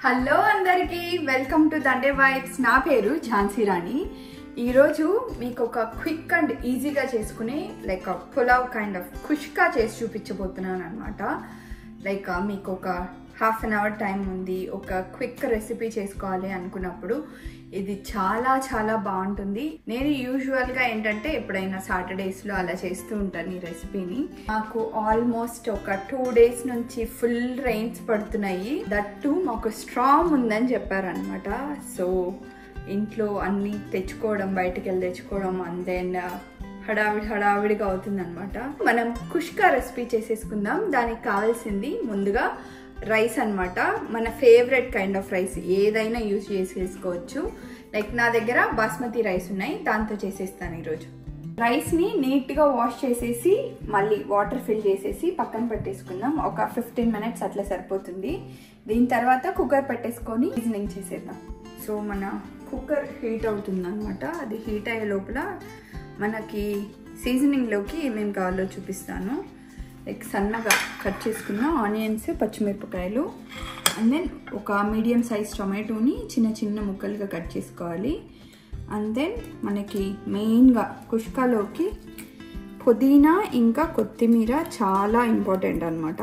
hello అందరికీ welcome to Dande vibes నా పేరు ఝాన్సీ రాణి ఈరోజు మీకు ఒక క్విక్ అండ్ ఈజీగా చేసుకునే లైక్ పులావ్ కైండ్ ఆఫ్ ఖుష్గా చేసి చూపించబోతున్నాను అనమాట లైక్ మీకు ఒక హాఫ్ అన్ అవర్ టైం ఉంది ఒక క్విక్ రెసిపీ చేసుకోవాలి అనుకున్నప్పుడు ఇది చాలా చాలా బాగుంటుంది నేను యూజువల్గా ఏంటంటే ఎప్పుడైనా సాటర్డేస్లో అలా చేస్తూ ఉంటాను ఈ రెసిపీని నాకు ఆల్మోస్ట్ ఒక టూ డేస్ నుంచి ఫుల్ రెయిన్స్ పడుతున్నాయి దట్ టు మాకు స్ట్రాంగ్ ఉందని చెప్పారనమాట సో ఇంట్లో అన్నీ తెచ్చుకోవడం బయటకు వెళ్ళి తెచ్చుకోవడం అండ్ దెన్ హడావిడి హడావిడిగా అవుతుందన్నమాట మనం కుష్కా రెసిపీ చేసేసుకుందాం దానికి కావాల్సింది ముందుగా రైస్ అన్నమాట మన ఫేవరెట్ కైండ్ ఆఫ్ రైస్ ఏదైనా యూజ్ చేసేసుకోవచ్చు లైక్ నా దగ్గర బాస్మతి రైస్ ఉన్నాయి దాంతో చేసేస్తాను ఈరోజు రైస్ని నీట్గా వాష్ చేసేసి మళ్ళీ వాటర్ ఫిల్ చేసేసి పక్కన పెట్టేసుకుందాం ఒక ఫిఫ్టీన్ మినిట్స్ అట్లా సరిపోతుంది దీని తర్వాత కుక్కర్ పెట్టేసుకొని సీజనింగ్ చేసేద్దాం సో మన కుక్కర్ హీట్ అవుతుంది అనమాట అది హీట్ అయ్యే లోపల మనకి సీజనింగ్లోకి ఏమేమి కావాలో చూపిస్తాను లైక్ సన్నగా కట్ చేసుకున్న ఆనియన్స్ పచ్చిమిరపకాయలు అండ్ దెన్ ఒక మీడియం సైజ్ టొమాటోని చిన్న చిన్న ముక్కలుగా కట్ చేసుకోవాలి అండ్ దెన్ మనకి మెయిన్గా కుష్కాలోకి పుదీనా ఇంకా కొత్తిమీర చాలా ఇంపార్టెంట్ అనమాట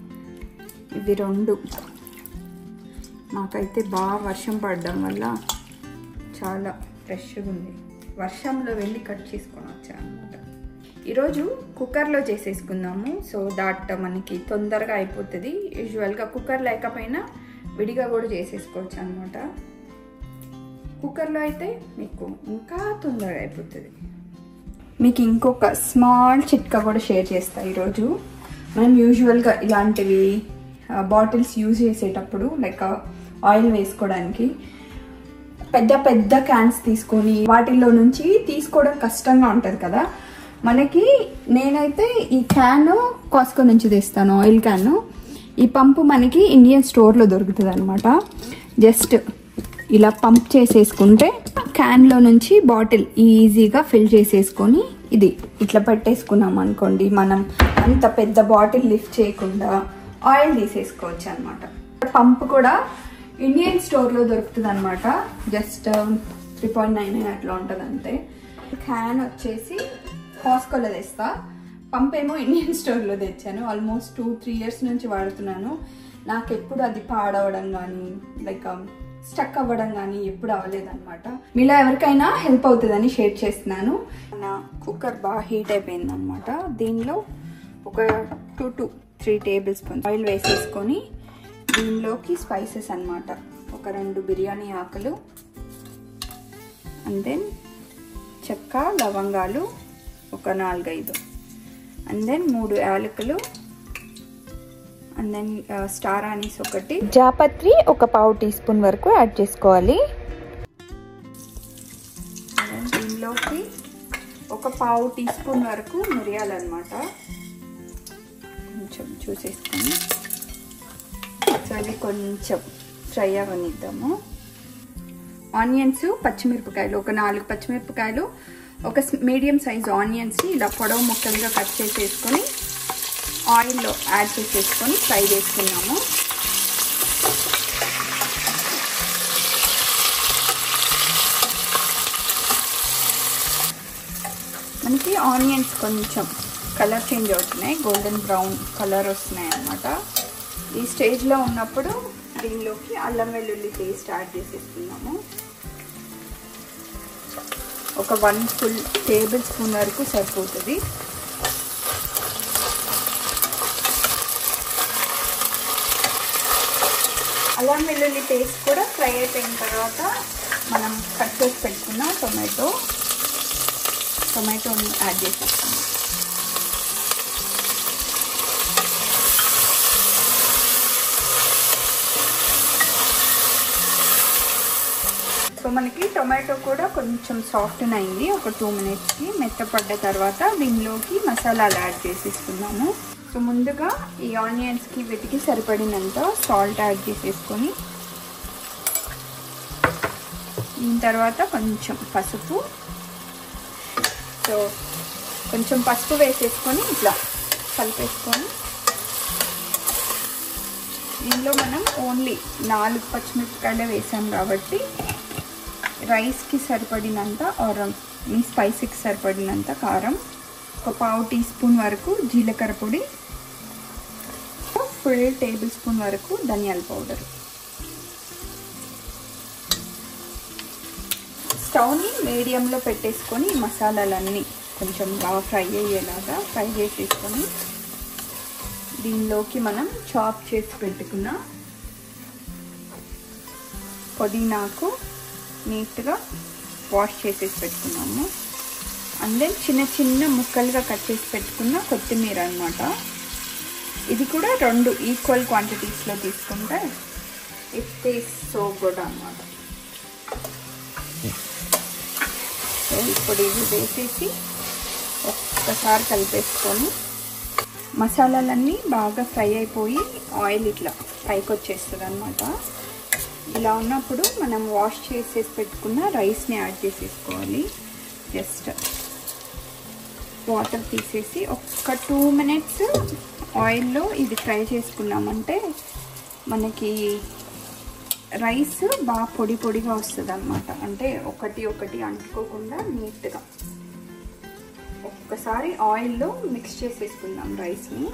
ఇవి రెండు మాకైతే బాగా వర్షం పడడం వల్ల చాలా ఫ్రెష్గా ఉంది వర్షంలో వెళ్ళి కట్ చేసుకొని వచ్చాను అనమాట ఈరోజు కుక్కర్లో చేసేసుకుందాము సో దాట్ మనకి తొందరగా అయిపోతుంది యూజువల్గా కుక్కర్ లేకపోయినా విడిగా కూడా చేసేసుకోవచ్చు అనమాట కుక్కర్లో అయితే మీకు ఇంకా తొందరగా అయిపోతుంది మీకు ఇంకొక స్మాల్ చిట్కా కూడా షేర్ చేస్తా ఈరోజు మనం యూజువల్గా ఇలాంటివి బాటిల్స్ యూజ్ చేసేటప్పుడు లైక్ ఆయిల్ వేసుకోవడానికి పెద్ద పెద్ద క్యాన్స్ తీసుకొని వాటిల్లో నుంచి తీసుకోవడం కష్టంగా ఉంటుంది కదా మనకి నేనైతే ఈ క్యాన్ కాస్కో నుంచి తెస్తాను ఆయిల్ క్యాన్ ఈ పంపు మనకి ఇండియన్ స్టోర్లో దొరుకుతుంది అనమాట జస్ట్ ఇలా పంప్ చేసేసుకుంటే క్యాన్లో నుంచి బాటిల్ ఈజీగా ఫిల్ చేసేసుకొని ఇది ఇట్లా పెట్టేసుకున్నాం అనుకోండి మనం అంత పెద్ద బాటిల్ లిఫ్ట్ చేయకుండా ఆయిల్ తీసేసుకోవచ్చు అనమాట పంప్ కూడా ఇండియన్ స్టోర్లో దొరుకుతుంది అనమాట just three point nine nine అట్లా ఉంటుంది అంతే క్యాన్ వచ్చేసి కాస్కోలో తెస్తా పంప్ ఏమో ఇండియన్ స్టోర్లో తెచ్చాను ఆల్మోస్ట్ టూ త్రీ ఇయర్స్ నుంచి వాడుతున్నాను నాకు ఎప్పుడు అది పాడవడం కానీ లైక్ స్టక్ అవ్వడం కానీ ఎప్పుడు అవ్వలేదన్నమాట మీలో ఎవరికైనా హెల్ప్ అవుతుందని షేర్ చేస్తున్నాను నా కుక్కర్ బాగా హీట్ అయిపోయింది అనమాట దీనిలో ఒక two to three tablespoons oil వేసేసుకొని దీనిలోకి స్పైసెస్ అనమాట ఒక రెండు బిర్యానీ ఆకులు అండ్ దెన్ చెక్క లవంగాలు ఒక నాలుగైదు అండ్ దెన్ మూడు యాలకులు అండ్ దెన్ స్టార్ ఆనీస్ ఒకటి జాపత్రి ఒక పావు టీ స్పూన్ వరకు యాడ్ చేసుకోవాలి దీనిలోకి ఒక పావు టీ స్పూన్ వరకు మిరియాలన్నమాట కొంచెం చూసేస్తాను సో అవి కొంచెం ఫ్రై అవనిద్దాము ఆనియన్స్ పచ్చిమిరపకాయలు ఒక నాలుగు పచ్చిమిరపకాయలు ఒక మీడియం సైజ్ ఆనియన్స్ని ఇలా పొడవు ముక్కలుగా కట్ చేసేసుకొని ఆయిల్లో యాడ్ చేసేసుకొని ఫ్రై చేసుకున్నాము మనకి ఆనియన్స్ కొంచెం కలర్ చేంజ్ అవుతున్నాయి గోల్డెన్ బ్రౌన్ కలర్ వస్తున్నాయి అన్నమాట ఈ స్టేజ్లో ఉన్నప్పుడు దీనిలోకి అల్లం వెల్లుల్లి పేస్ట్ యాడ్ చేసేసుకున్నాము ఒక వన్ ఫుల్ టేబుల్ స్పూన్ వరకు సరిపోతుంది అల్లం వెల్లుల్లి పేస్ట్ కూడా ఫ్రై అయిపోయిన తర్వాత మనం కట్ చేసి పెట్టుకున్న టొమాటో టొమాటోని యాడ్ చేసేస్తాం సో మనకి టొమాటో కూడా కొంచెం సాఫ్ట్ అయింది ఒక టూ మినిట్స్కి మెత్తపడ్డ తర్వాత దీనిలోకి మసాలాలు యాడ్ చేసేసుకున్నాము సో ముందుగా ఈ ఆనియన్స్కి వీటికి సరిపడినంత సాల్ట్ యాడ్ చేసేసుకొని దీని తర్వాత కొంచెం పసుపు సో కొంచెం పసుపు వేసేసుకొని ఇట్లా కలిపేసుకొని దీనిలో మనం ఓన్లీ నాలుగు పచ్చిమిరపకాయలే వేసాం కాబట్టి రైస్కి సరిపడినంత ఆర్ మీ స్పైసీకి సరిపడినంత కారం ఒక పావు టీ స్పూన్ వరకు జీలకర్ర పొడి ఫుల్ టేబుల్ స్పూన్ వరకు ధనియాల పౌడర్ స్టవ్ని మీడియంలో పెట్టేసుకొని ఈ మసాలాలన్నీ కొంచెం బాగా ఫ్రై అయ్యేలాగా ఫ్రై చేసేసుకొని దీనిలోకి మనం చాప్ చేసి పెట్టుకున్న పుదీనాకు నీట్గా వాష్ చేసేసి పెట్టుకున్నాము అండ్ దెన్ చిన్న చిన్న ముక్కలుగా కట్ చేసి పెట్టుకున్న కొత్తిమీర అనమాట ఇది కూడా రెండు ఈక్వల్ క్వాంటిటీస్లో తీసుకుంటే ఇట్ టేస్ట్ సో గుడ్ అనమాట సో ఇప్పుడు ఇది వేసేసి ఒక్కసారి కలిపేసుకొని మసాలాలన్నీ బాగా ఫ్రై అయిపోయి ఆయిల్ ఇట్లా పైకి వచ్చేస్తుంది అనమాట ఇలా ఉన్నప్పుడు మనం వాష్ చేసేసి పెట్టుకున్న రైస్ని యాడ్ చేసేసుకోవాలి జస్ట్ వాటర్ తీసేసి ఒక్క టూ మినిట్స్ ఆయిల్లో ఇది ఫ్రై చేసుకున్నామంటే మనకి రైస్ బాగా పొడి పొడిగా వస్తుంది అనమాట అంటే ఒకటి ఒకటి అంటుకోకుండా నీట్గా ఒక్కసారి ఆయిల్లో మిక్స్ చేసేసుకుందాం రైస్ని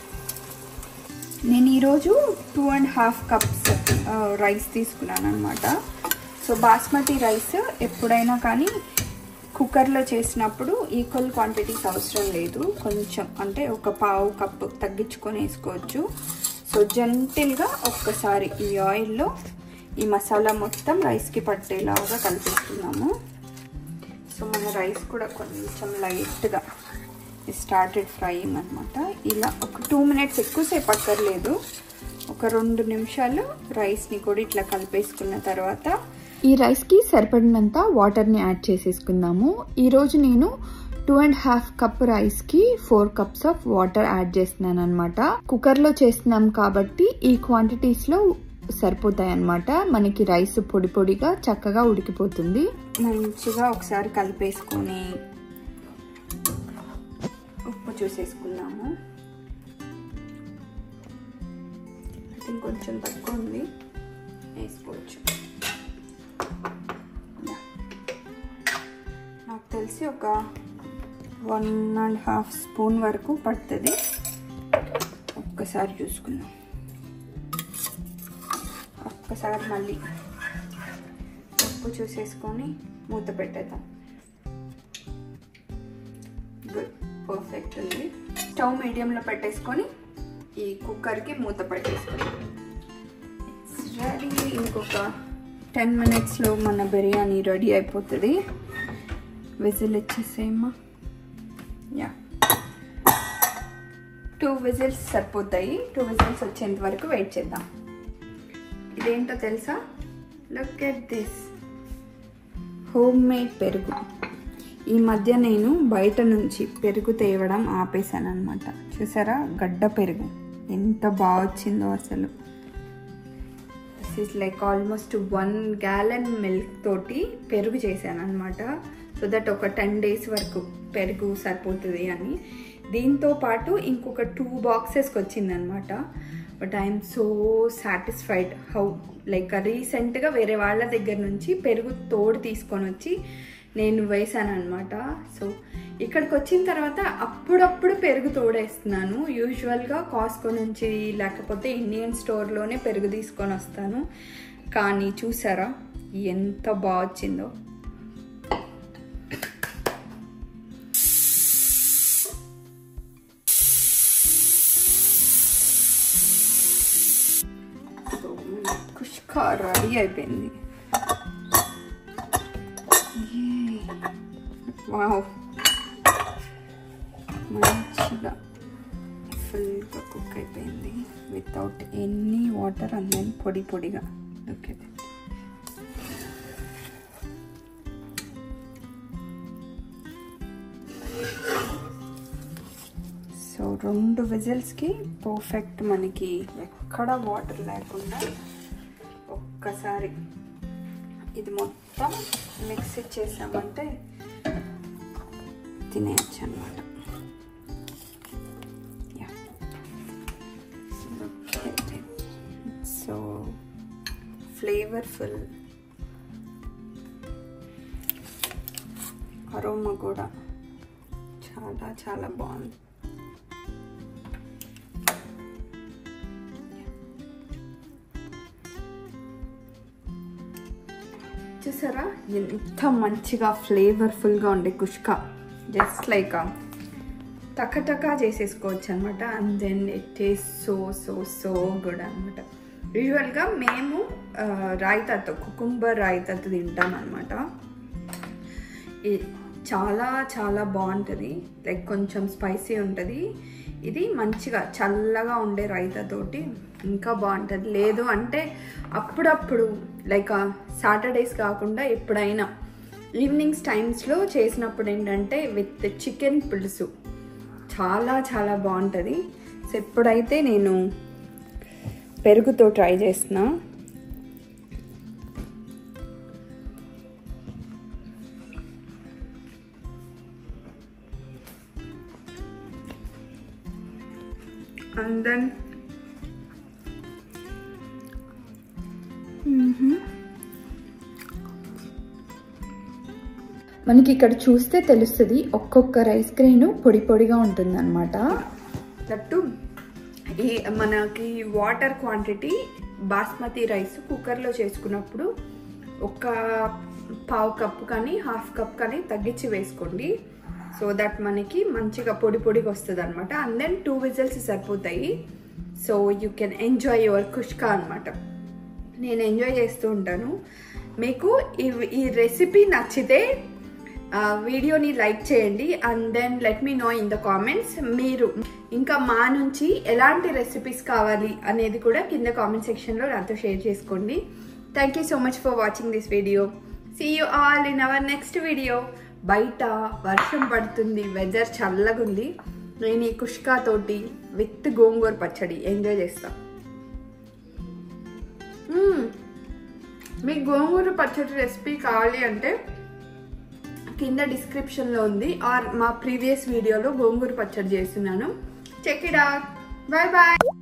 నేను ఈరోజు two and half cups rice తీసుకున్నాను అనమాట సో బాస్మతి రైస్ ఎప్పుడైనా కానీ కుక్కర్లో చేసినప్పుడు ఈక్వల్ క్వాంటిటీస్ అవసరం లేదు కొంచెం అంటే ఒక పావు కప్పు తగ్గించుకొని వేసుకోవచ్చు సో జెంటిల్గా ఒక్కసారి ఈ ఆయిల్లో ఈ మసాలా మొత్తం రైస్కి పట్టేలాగా కలిపిస్తున్నాము సో మన రైస్ కూడా కొంచెం లైట్గా స్టార్టెడ్ ఫ్రైయింగ్ అనమాట ఇలా ఒక టూ మినిట్స్ ఎక్కువసేపు అక్కర్లేదు ఒక రెండు నిమిషాలు రైస్ని కూడా ఇట్లా కలిపేసుకున్న తర్వాత ఈ రైస్కి సరిపడినంత వాటర్ని యాడ్ చేసేసుకుందాము ఈరోజు నేను టూ అండ్ హాఫ్ కప్ రైస్కి four cups of water add చేస్తున్నాను అనమాట కుక్కర్లో చేస్తున్నాం కాబట్టి ఈ క్వాంటిటీస్లో సరిపోతాయి అనమాట మనకి రైస్ పొడి పొడిగా చక్కగా ఉడికిపోతుంది మంచిగా ఒకసారి కలిపేసుకొని ఉప్పు చూసేసుకున్నాము అది కొంచెం తక్కువ ఉంది వేసుకోవచ్చు నాకు తెలిసి ఒక వన్ అండ్ హాఫ్ స్పూన్ వరకు పడుతుంది ఒక్కసారి చూసుకుందాం ఒక్కసారి మళ్ళీ ఉప్పు చూసేసుకొని మూత పెట్టేద్దాం గుడ్ పర్ఫెక్ట్ ఉంది స్టవ్ మీడియంలో పెట్టేసుకొని ఈ కుక్కర్కి మూత పెట్టేసుకొని రెడీ ఇంకొక టెన్ మినిట్స్లో మన బిర్యానీ రెడీ అయిపోతుంది విజిల్ ఇచ్చేసేమ్మా యా టూ విజిల్స్ సరిపోతాయి టూ విజిల్స్ వచ్చేంత వరకు వెయిట్ చేద్దాం ఇదేంటో తెలుసా look at this homemade పెరుగు ఈ మధ్య నేను బయట నుంచి పెరుగు తేవడం ఆపేశాను అనమాట చూసారా గడ్డ పెరుగు ఎంత బాగా వచ్చిందో అసలు this is like almost one gallon milk తోటి పెరుగు చేశాను అనమాట సో దట్ ఒక టెన్ డేస్ వరకు పెరుగు సరిపోతుంది అని దీంతో పాటు ఇంకొక టూ బాక్సెస్కి వచ్చిందనమాట but I'm so satisfied how like రీసెంట్గా వేరే వాళ్ళ దగ్గర నుంచి పెరుగు తోడు తీసుకొని వచ్చి నేను వేసాను అనమాట సో ఇక్కడికి వచ్చిన తర్వాత అప్పుడప్పుడు పెరుగు తోడేస్తున్నాను యూజువల్గా కాస్కో నుంచి లేకపోతే ఇండియన్ స్టోర్లోనే పెరుగు తీసుకొని వస్తాను కానీ చూసారా ఎంత బాగా వచ్చిందో సో కుష్కా రెడీ అయిపోయింది వావ్ మంచిగా ఫుల్గా కుక్ అయిపోయింది without any water and then పొడి పొడిగా ఓకే సో రెండు విజిల్స్కి పర్ఫెక్ట్ మనకి ఎక్కడ వాటర్ లేకుండా ఒక్కసారి ఇది మొత్తం మిక్స్ ఇచ్చేసామంటే తినేయచ్చు అనమాట ఫ్లేవర్ఫుల్ అరోమా కూడా చాలా చాలా బాగుంది చూసారా ఎంత మంచిగా ఫ్లేవర్ఫుల్గా ఉండే కుష్క జస్ట్ లైక్ టకటకా చేసేసుకోవచ్చు అనమాట and then it is so so so good అనమాట యూజువల్గా మేము రాయితాతో కుకుంబర్ రాయితాతో తింటాం అనమాట చాలా చాలా బాగుంటుంది లైక్ కొంచెం స్పైసీ ఉంటుంది ఇది మంచిగా చల్లగా ఉండే రైతాతోటి ఇంకా బాగుంటుంది లేదు అంటే అప్పుడప్పుడు లైక్ సాటర్డేస్ కాకుండా ఎప్పుడైనా ఈవినింగ్స్ టైమ్స్లో చేసినప్పుడు ఏంటంటే విత్ చికెన్ పులుసు చాలా చాలా బాగుంటుంది సో ఎప్పుడైతే నేను పెరుగుతో ట్రై చేసిన and then మనకి ఇక్కడ చూస్తే తెలుస్తుంది ఒక్కొక్క రైస్ గ్రెయిన్ పొడి పొడిగా ఉంటుంది అనమాట దట్టు ఈ మనకి వాటర్ క్వాంటిటీ బాస్మతి రైస్ కుక్కర్లో చేసుకున్నప్పుడు ఒక పావు కప్పు కానీ హాఫ్ కప్ కానీ తగ్గించి వేసుకోండి సో దట్ మనకి మంచిగా పొడి పొడిగా వస్తుంది అనమాట అండ్ దెన్ టూ విజిల్స్ సరిపోతాయి so you can enjoy your kushka అనమాట నేను ఎంజాయ్ చేస్తూ ఉంటాను మీకు ఈ ఈ రెసిపీ నచ్చితే వీడియోని లైక్ చేయండి and then let me know in the comments మీరు ఇంకా మా నుంచి ఎలాంటి రెసిపీస్ కావాలి అనేది కూడా కింద కామెంట్ సెక్షన్లో నాతో షేర్ చేసుకోండి thank you so much for watching this video see you all in our next video బయట వర్షం పడుతుంది వెదర్ చల్లగా ఉంది నేను ఈ కుష్కాతోటి విత్ గోంగూర పచ్చడి ఎంజాయ్ చేస్తా మీకు గోంగూర పచ్చడి రెసిపీ కావాలి అంటే కింద డిస్క్రిప్షన్లో ఉంది ఆర్ మా ప్రీవియస్ వీడియోలో గోంగూర పచ్చడి చేస్తున్నాను check it out bye bye